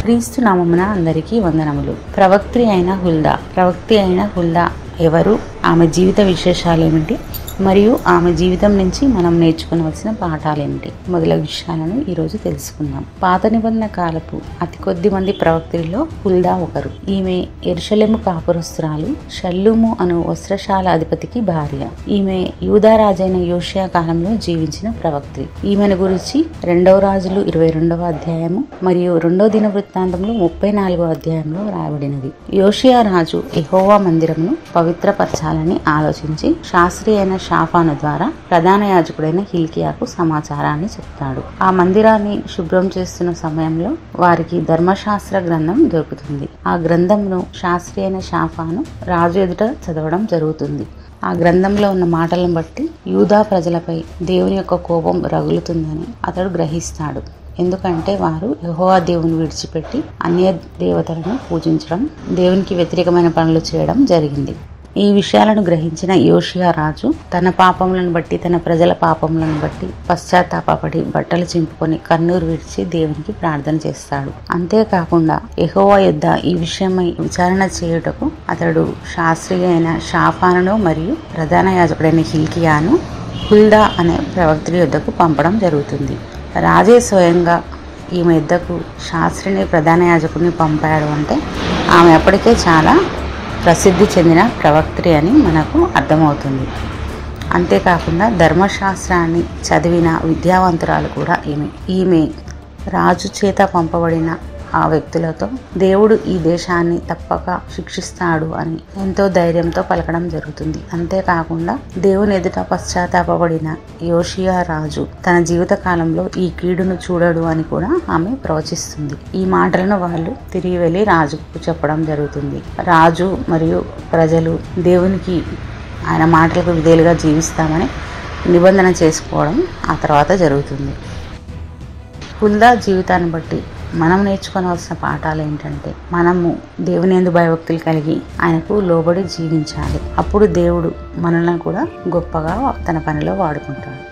క్రీస్తు నామమున అందరికీ వందనములు ప్రవక్త్రి అయిన హుల్దా ప్రవక్తి అయిన హుల్దా ఎవరు ఆమె జీవిత విశేషాలు ఏమిటి మరియు ఆమె జీవితం నుంచి మనం నేర్చుకోవలసిన పాఠాలు ఏమిటి మొదలగు విషయాలను ఈరోజు తెలుసుకుందాం పాత నిబంధన కాలపు అతి కొద్ది మంది ప్రవక్తులలో హుల్దా ఒకరు ఈమె ఎరుషలేము కాపురస్తురాలు షల్లూము అను వస్త్రశాల అధిపతికి భార్య ఈమె యూదారాజైన యోషియా కాలంలో జీవించిన ప్రవక్త్రి ఈమెను గురించి రెండవ రాజులు ఇరవై రెండవ అధ్యాయము మరియు రెండవ దిన వృత్తాంతంలో ముప్పై నాలుగో అధ్యాయంలో రాయబడినది యోషియా రాజు ఎహోవా మందిరమును పవిత్రపరచాలని ఆలోచించి శాస్త్రి అయిన షాఫాను ద్వారా ప్రధాన యాజకుడైన హిల్కియాకు సమాచారాన్ని చెప్తాడు ఆ మందిరాన్ని శుభ్రం చేస్తున్న సమయంలో వారికి ధర్మశాస్త్ర గ్రంథం దొరుకుతుంది ఆ గ్రంథంను శాస్త్రి అయిన షాఫాను రాజు ఎదుట చదవడం జరుగుతుంది ఆ గ్రంథంలో ఉన్న మాటలను బట్టి యూదా ప్రజలపై దేవుని యొక్క కోపం రగులుతుందని అతడు గ్రహిస్తాడు ఎందుకంటే వారు యహోవా దేవుని విడిచిపెట్టి అన్య దేవతలను పూజించడం దేవునికి వ్యతిరేకమైన పనులు చేయడం జరిగింది ఈ విషయాలను గ్రహించిన యోషియా రాజు తన పాపములను బట్టి తన ప్రజల పాపములను బట్టి పశ్చాత్తాపడి బట్టలు చింపుకొని కన్నూరు విడిచి దేవునికి ప్రార్థన చేస్తాడు అంతేకాకుండా ఎహోవా యుద్ధ ఈ విషయమై విచారణ చేయుటకు అతడు శాస్త్రీయ అయిన షాఫాను మరియు ప్రధాన యాజకుడైన హిల్కియాను హుల్దా అనే ప్రవక్తుల యుద్ధకు పంపడం జరుగుతుంది రాజే స్వయంగా ఈమె యుద్ధకు శాస్త్రిని ప్రధాన యాజకుడిని పంపాడు అంటే ఆమె అప్పటికే చాలా ప్రసిద్ధి చెందిన ప్రవక్త్రి అని మనకు అర్థమవుతుంది అంతేకాకుండా ధర్మశాస్త్రాన్ని చదివిన విద్యావంతురాలు కూడా ఈమె ఈమె రాజు చేత పంపబడిన ఆ వ్యక్తులతో దేవుడు ఈ దేశాన్ని తప్పక శిక్షిస్తాడు అని ఎంతో ధైర్యంతో పలకడం జరుగుతుంది అంతేకాకుండా దేవుని ఎదుట పశ్చాత్తాపబడిన యోషియా రాజు తన జీవిత కాలంలో ఈ కీడును చూడడు అని కూడా ఆమె ప్రవచిస్తుంది ఈ మాటలను వాళ్ళు తిరిగి వెళ్ళి రాజుకు చెప్పడం జరుగుతుంది రాజు మరియు ప్రజలు దేవునికి ఆయన మాటలకు విధేయులుగా జీవిస్తామని నిబంధన చేసుకోవడం ఆ తర్వాత జరుగుతుంది హుల్దా జీవితాన్ని బట్టి మనం నేర్చుకోవాల్సిన పాఠాలు ఏంటంటే మనము దేవుని ఎందు భయభక్తులు కలిగి ఆయనకు లోబడి జీవించాలి అప్పుడు దేవుడు మనల్ని కూడా గొప్పగా తన పనిలో వాడుకుంటాడు